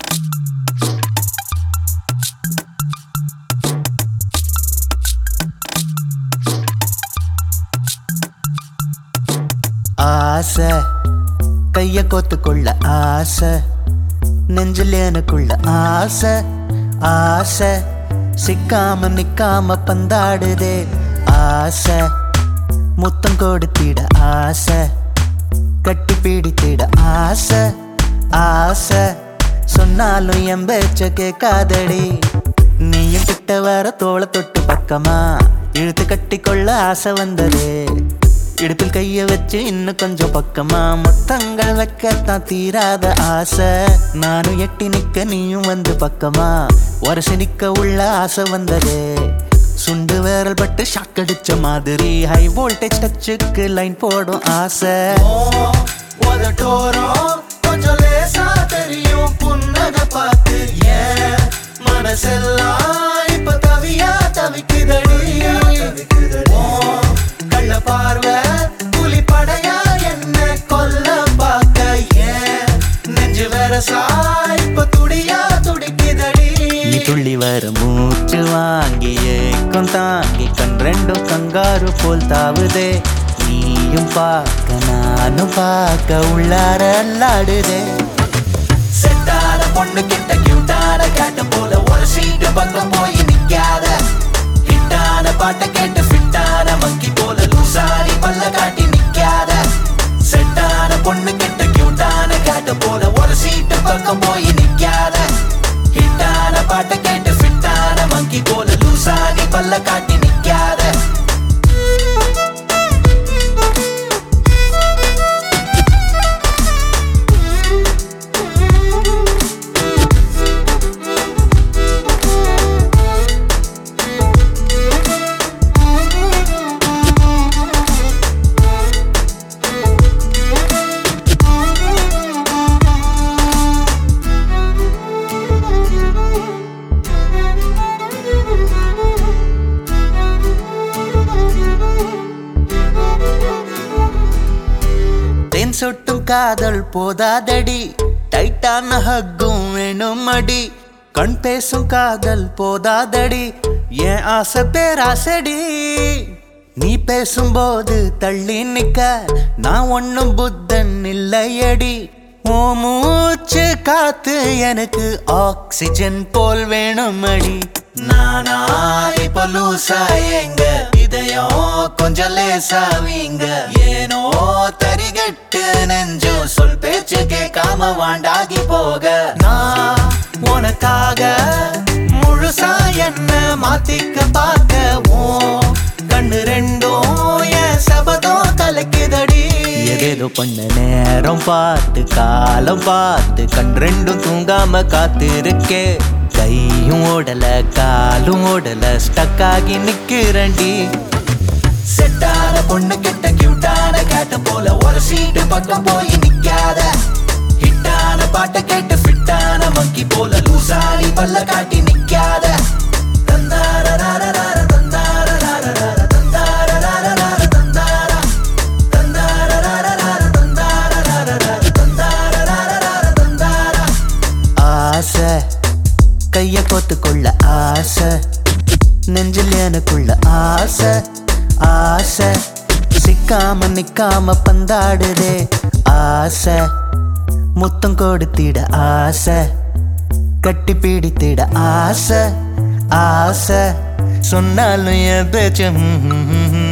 ஆசை கைய கோத்துக்குள்ள ஆசை நெஞ்சில் எனக்குள்ள ஆசை ஆசை சிக்காம நிக்காம பந்தாடுதே ஆசை முத்தம் கொடுத்திட ஆசை கட்டி பிடித்திட ஆசை ஆசை சொன்னாலும் என் பேச்ச கேட்காதடி நீயும் கிட்ட வர தோள தொட்டு பக்கமா இழுத்து கட்டி கொள்ள ஆசை வந்ததே இடுப்பில் கைய வச்சு இன்னும் கொஞ்சம் பக்கமா முத்தங்கள் வைக்கத்தான் தீராத ஆசை நானும் எட்டி நிக்க நீயும் வந்து பக்கமா உரசி நிக்க உள்ள ஆசை வந்ததே சுண்டு விரல் பட்டு ஷாக் அடிச்ச மாதிரி ஹை வோல்டேஜ் டச்சுக்கு லைன் போடும் ஆசை உதட்டோரம் கொஞ்சம் லேசா தெரியும் புன்னகை பார்த்து ஏன் மனசெல்லாம் இப்ப தவியா தவிக்குதடி ஓ, கள்ள பார்வை புலி படையா என்ன கொல்ல பார்க்க ஏன் நெஞ்சு வரசா இப்ப துடியா துடிக்குதடி நீ துள்ளி வர மூச்சு வாங்கி ஏக்கம் தாங்கி கண் ரெண்டும் கங்காரு போல் தாவுதே நீயும் பார்க்க நானும் பார்க்க உள்ளார அல்லாடுதே செட்டான பொண்ணு கிட்ட கியூட்டான கேட்ட போல ஒரு சீட்டு பக்கம் போய் நிக்காத ஹிட்டான பாட்டை கேட்டு ஃபிட்டான மங்கி போல லூசாரி பல்ல காட்டி நிக்காத செட்டான பொண்ணு கிட்ட கியூட்டான கேட்ட போல ஒரு சீட்டு பக்கம் போய் நிக்காத ஹிட்டான பாட்டை கேட்டு ஃபிட்டான மங்கி போல லூசாரி பல்ல காட்டி நிக்காத தேன் சொட்டும் காதல் போதாதடி டைட்டான ஹக்கும் வேணும் அடி கண் பேசும் காதல் போதாதடி என் ஆசை பேராசடி நீ பேசும்போது தள்ளி நிக்க நான் ஒன்னும் புத்தன் இல்லையடி ஓ மூச்சு காத்து எனக்கு ஆக்சிஜன் போல் வேணும் அடி நானா இப்ப லூசா எங்க இதயம் கொஞ்சம் லேசா வீங்க ஏனோ தரிகட்டு நெஞ்சோ சொல் பேச்சு கேட்காம வாண்டாகி போக நான் உனக்காக முழுசா என்ன மாத்திக்க பார்க்க ஓ கண்ணு ரெண்டும் என் சபதம் கலக்குதடி ஏதேதோ பண்ண நேரம் பார்த்து காலம் பார்த்து கண் ரெண்டும் தூங்காம காத்திருக்கே கையும் ஓடல காலும் ஓடல ஸ்டக் ஆகி நிக்கிறண்டி செட்டான பொண்ணு கிட்ட கியூட்டான கேட்ட போல ஒரு சீட்டு பக்கம் போய் நிக்காத ஹிட்டான பாட்டை கேட்டு ஃபிட்டான மங்கி போல லூசாரி பல்ல காட்டி நிக்காத தந்தாரராரரார, தந்தாரராரரார, தந்தாரராரரார, தந்தாரா. தந்தாரராரரார, தந்தாரராரரார, தந்தாரராரரார, தந்தாரா. ஆசை கைய கோத்துக்கொள்ள ஆசை நெஞ்சில் எனக்குள்ள ஆசை ஆசை சிக்காம நிக்காம பந்தாடுதே ஆசை முத்தம் கொடுத்திட ஆசை கட்டி பிடித்திட ஆசை ஆசை சொன்னாலும் என் பேச்சு ம், ம், ம், ம்.